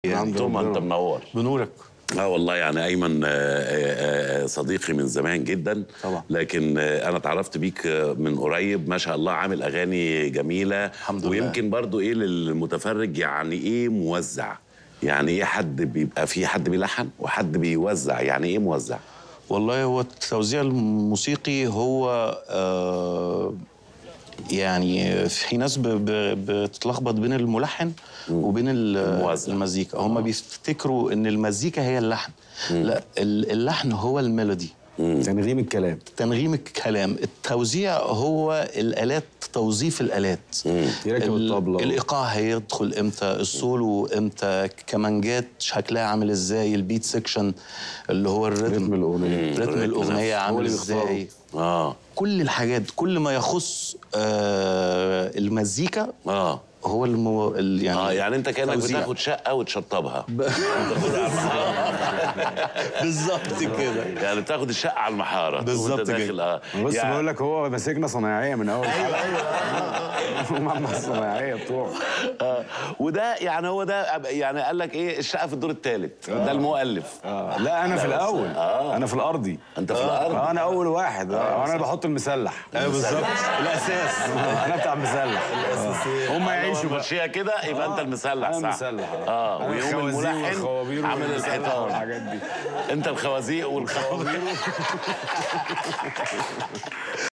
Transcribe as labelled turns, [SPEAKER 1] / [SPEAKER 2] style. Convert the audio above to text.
[SPEAKER 1] يعني
[SPEAKER 2] طول ما انت منور
[SPEAKER 1] بنورك
[SPEAKER 2] اه والله يعني ايمن آه، آه، آه، صديقي من زمان جدا
[SPEAKER 1] طبعا.
[SPEAKER 2] لكن آه، انا اتعرفت بيك آه، من قريب ما شاء الله عامل اغاني جميله
[SPEAKER 1] الحمد لله.
[SPEAKER 2] ويمكن برضو ايه للمتفرج يعني ايه موزع يعني ايه حد بيبقى في حد بيلحن وحد بيوزع يعني ايه موزع
[SPEAKER 1] والله هو التوزيع الموسيقي هو آه يعني في ناس ب- ب- بتتلخبط بين الملحن وبين ال-
[SPEAKER 2] الموزع.
[SPEAKER 1] المزيكا هم بيفتكروا ان المزيكا هي اللحن لا ال- اللحن هو الميلودي
[SPEAKER 3] تنغيم الكلام
[SPEAKER 1] تنغيم الكلام التوزيع هو الالات توظيف الالات
[SPEAKER 3] يركب
[SPEAKER 1] ال-
[SPEAKER 3] الطبلة.
[SPEAKER 1] الايقاع هيدخل امتى السولو امتى كمانجات شكلها عامل ازاي البيت سيكشن اللي هو الريتم
[SPEAKER 3] رتم الأغنية.
[SPEAKER 1] رتم
[SPEAKER 2] الريتم
[SPEAKER 1] الاغنيه
[SPEAKER 2] نفسه.
[SPEAKER 1] عامل
[SPEAKER 3] هو اللي بيختاره.
[SPEAKER 1] ازاي
[SPEAKER 2] اه
[SPEAKER 1] كل الحاجات كل ما يخص آه المزيكا
[SPEAKER 2] اه
[SPEAKER 1] هو المو... ال- يعني
[SPEAKER 2] اه يعني انت كانك
[SPEAKER 1] توزيع.
[SPEAKER 2] بتاخد شقه وتشطبها
[SPEAKER 1] بالظبط كده
[SPEAKER 2] يعني بتاخد الشقه على المحاره
[SPEAKER 1] بالظبط
[SPEAKER 2] وانت داخل
[SPEAKER 1] كده.
[SPEAKER 2] اه
[SPEAKER 3] بص
[SPEAKER 2] يعني-
[SPEAKER 3] بقول لك هو ماسكنا صنايعيه من اول ايوه ايوه هم الصنايعيه بتوعه
[SPEAKER 2] آه. وده يعني هو ده أب- يعني قال لك ايه الشقه في الدور الثالث ده المؤلف
[SPEAKER 3] آه. لا انا في
[SPEAKER 2] لا، بس-
[SPEAKER 3] الاول
[SPEAKER 2] آه.
[SPEAKER 3] انا في الارضي
[SPEAKER 2] انت في الارض
[SPEAKER 3] آه انا اول واحد آه. انا بحط المسلح
[SPEAKER 1] ايوه بالظبط الاساس
[SPEAKER 3] انا بتاع المسلح هم يعيشوا بقى
[SPEAKER 2] ماشيها كده يبقى انت المسلح
[SPEAKER 3] انا
[SPEAKER 2] صح
[SPEAKER 3] المسلح
[SPEAKER 2] اه
[SPEAKER 3] أنا
[SPEAKER 2] ويوم
[SPEAKER 3] الخوازيق
[SPEAKER 2] الملحن
[SPEAKER 3] والخوابير
[SPEAKER 2] عامل
[SPEAKER 3] والمسلح
[SPEAKER 2] الحيطان
[SPEAKER 3] والحاجات دي
[SPEAKER 2] انت الخوازيق والخوابير